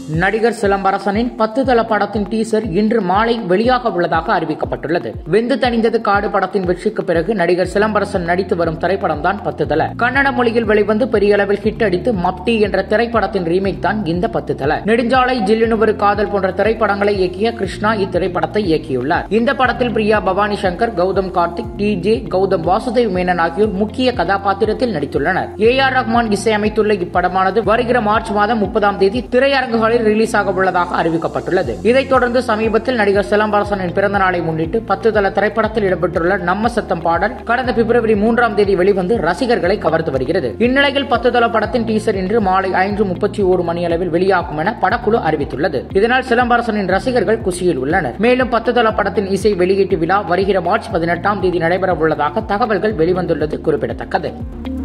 நடிகர் சிலம்பரசனின் பத்து தள படத்தின் டீசர் இன்று மாலை வெளியாக உள்ளதாக அறிவிக்கப்பட்டுள்ளது வெந்து தணிந்தது காடு படத்தின் வெற்றிக்கு பிறகு நடிகர் சிலம்பரசன் நடித்து வரும் திரைப்படம் தான் பத்து தள கன்னட மொழியில் வெளிவந்து பெரிய அளவில் ஹிட் அடித்து மப்டி என்ற திரைப்படத்தின் ரீமேக் தான் இந்த பத்து தள நெடுஞ்சாலை ஜில்லுனு ஒரு காதல் போன்ற திரைப்படங்களை இயக்கிய கிருஷ்ணா இத்திரைப்படத்தை இயக்கியுள்ளார் இந்த படத்தில் பிரியா பவானி சங்கர் கௌதம் கார்த்திக் டி ஜே கௌதம் வாசுதேவ் மேனன் ஆகியோர் முக்கிய கதாபாத்திரத்தில் நடித்துள்ளனர் ஏ ஆர் ரஹ்மான் இசையமைத்துள்ள இப்படமானது வருகிற மார்ச் மாதம் முப்பதாம் தேதி திரையரங்குகளில் ரிலீஸ் ஆக உள்ளதாக அறிவிக்கப்பட்டுள்ளது இதைத் தொடர்ந்து சமீபத்தில் நடிகர் சிலம்பரசனின் பிறந்த நாளை முன்னிட்டு பத்து தள திரைப்படத்தில் இடம்பெற்றுள்ள நம்ம சத்தம் பாடல் கடந்த பிப்ரவரி மூன்றாம் தேதி வெளிவந்து ரசிகர்களை கவர்ந்து வருகிறது இந்நிலையில் பத்து தள படத்தின் டீசர் இன்று மாலை ஐந்து முப்பத்தி ஓரு மணி அளவில் வெளியாகும் என படக்குழு அறிவித்துள்ளது இதனால் சிலம்பரசனின் ரசிகர்கள் குஷியில் உள்ளனர் மேலும் பத்து தள படத்தின் இசை வெளியீட்டு விழா வருகிற மார்ச் பதினெட்டாம் தேதி நடைபெற உள்ளதாக தகவல்கள் வெளிவந்துள்ளது குறிப்பிடத்தக்கது